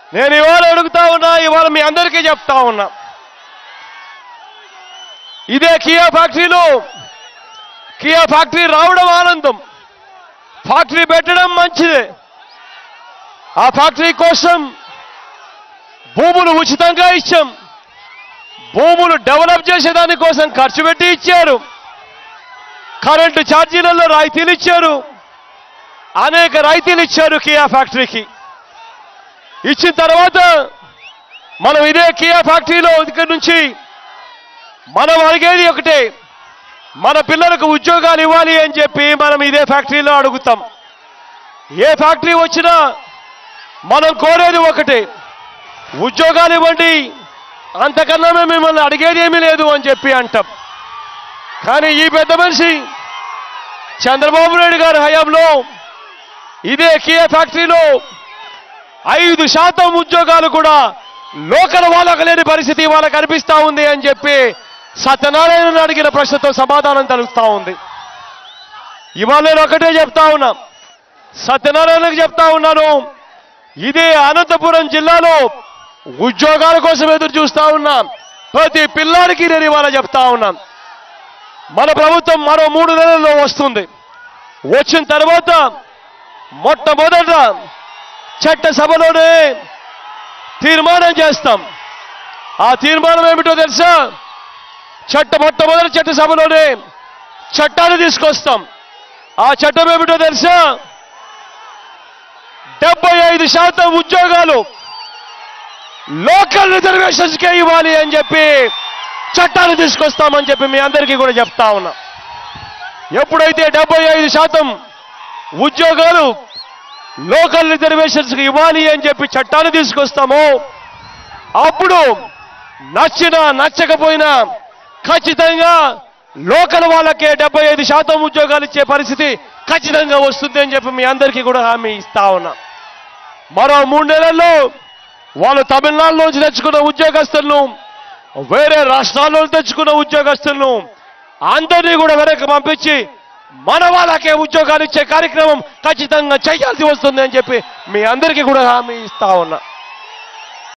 నేను ఇవాళ అడుగుతా ఉన్నా ఇవాళ మీ అందరికీ చెప్తా ఉన్నా ఇదే కియా ఫ్యాక్టరీలో కియా ఫ్యాక్టరీ రావడం ఆనందం ఫ్యాక్టరీ పెట్టడం మంచిదే ఆ ఫ్యాక్టరీ కోసం భూములు ఉచితంగా ఇచ్చాం భూములు డెవలప్ చేసేదాని కోసం ఖర్చు పెట్టి ఇచ్చారు కరెంటు ఛార్జీలలో రాయితీలు ఇచ్చారు అనేక రాయితీలు ఇచ్చారు కియా ఫ్యాక్టరీకి ఇచ్చిన తర్వాత మనం ఇదే కియా ఫ్యాక్టరీలో ఇక్కడ నుంచి మనం అడిగేది ఒకటే మన పిల్లలకు ఉద్యోగాలు ఇవ్వాలి అని చెప్పి మనం ఇదే ఫ్యాక్టరీలో అడుగుతాం ఏ ఫ్యాక్టరీ వచ్చినా మనం కోరేది ఒకటే ఉద్యోగాలు ఇవ్వండి అంతకన్నా మేము మిమ్మల్ని అడిగేది ఏమీ లేదు అని చెప్పి అంటాం కానీ ఈ పెద్ద మనిషి చంద్రబాబు నాయుడు గారి హయాంలో ఇదే కియా ఫ్యాక్టరీలో ఐదు శాతం ఉద్యోగాలు కూడా లోకల్ వాళ్ళకు లేని పరిస్థితి వాళ్ళకు కనిపిస్తా ఉంది అని చెప్పి సత్యనారాయణ అడిగిన ప్రశ్నతో సమాధానం తెలుస్తా ఉంది ఇవాళ నేను ఒకటే చెప్తా ఉన్నా సత్యనారాయణకు చెప్తా ఉన్నాను ఇదే అనంతపురం జిల్లాలో ఉద్యోగాల కోసం ఎదురు చూస్తా ఉన్నాం ప్రతి పిల్లాడికి నేను ఇవాళ చెప్తా ఉన్నాను మన ప్రభుత్వం మరో మూడు నెలల్లో వస్తుంది వచ్చిన తర్వాత మొట్టమొదట చట్టసభలోనే తీర్మానం చేస్తాం ఆ తీర్మానం ఏమిటో తెలుసా చట్ట మొట్టమొదటి చట్టసభలోనే చట్టాలు తీసుకొస్తాం ఆ చట్టం ఏమిటో తెలుసా డెబ్బై ఐదు శాతం ఉద్యోగాలు లోకల్ రిజర్వేషన్స్కే ఇవ్వాలి అని చెప్పి చట్టాలు తీసుకొస్తామని చెప్పి మీ అందరికీ కూడా చెప్తా ఉన్నా ఎప్పుడైతే డెబ్బై ఐదు శాతం ఉద్యోగాలు లోకల్ రిజర్వేషన్స్కి ఇవ్వాలి అని చెప్పి చట్టాలు తీసుకొస్తామో అప్పుడు నచ్చినా నచ్చకపోయినా ఖచ్చితంగా లోకల్ వాళ్ళకే డెబ్బై ఐదు శాతం ఉద్యోగాలు ఇచ్చే పరిస్థితి ఖచ్చితంగా వస్తుంది అని చెప్పి మీ అందరికీ కూడా హామీ ఇస్తా ఉన్నా మరో మూడు నెలల్లో వాళ్ళు తమిళనాడు నుంచి తెచ్చుకున్న ఉద్యోగస్తులను వేరే రాష్ట్రాల్లో తెచ్చుకున్న ఉద్యోగస్తులను అందరినీ కూడా వెనక్కి పంపించి మన వాళ్ళకే ఉద్యోగాలు ఇచ్చే కార్యక్రమం ఖచ్చితంగా చేయాల్సి వస్తుంది అని చెప్పి మీ అందరికీ కూడా హామీ ఇస్తా ఉన్నా